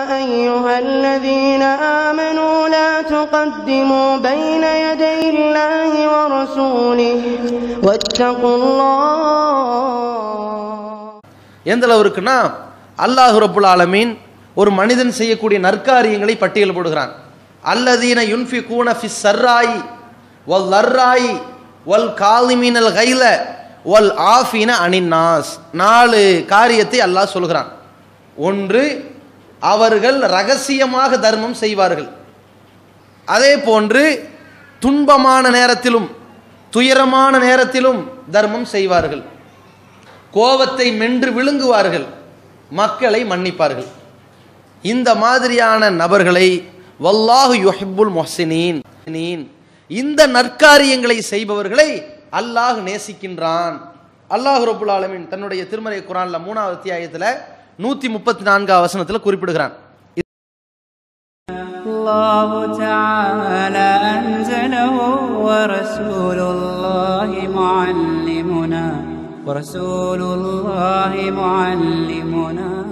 أيها الذين آمنوا لا تقدموا بين يدي الله ورسوله واتقوا الله எந்த அளவிற்குன்னா அல்லாஹ் ரப்புல் ஆலமீன் ஒரு மனிதன் செய்யக்கூடிய நற்காரியங்களை பட்டியல் போடுகிறான் அல்லதீன யுன்ஃபி கூன ஃபி சர்ராய் வல் லர்ராய் வல் காலிமீனல் கைல வல் ஆஃபீன அனின்னாஸ் நாலு காரியத்தை அல்லாஹ் சொல்கிறான் ஒன்று அவர்கள் ரகசியமாக தர்மம் செய்வார்கள் அதே போன்று துன்பமான நேரத்திலும் துயரமான நேரத்திலும் தர்மம் செய்வார்கள் கோபத்தை மென்று விழுங்குவார்கள் மக்களை மன்னிப்பார்கள் இந்த மாதிரியான நபர்களை வல்லாஹு யுஹிப்புல் முஹ்சினீன் இந்த நற்காரியங்களை செய்பவர்களை அல்லாஹ் நேசிக்கின்றான் அல்லாஹ் ரபுல் ஆலமீன் தன்னுடைய திருமறை குரான்ல மூணாவது அத்தியாயத்துல நூத்தி முப்பத்தி நான்காவது வசனத்துல குறிப்பிடுகிறான் الله تعالى أنزله ورسول الله معلمنا ورسول الله معلمنا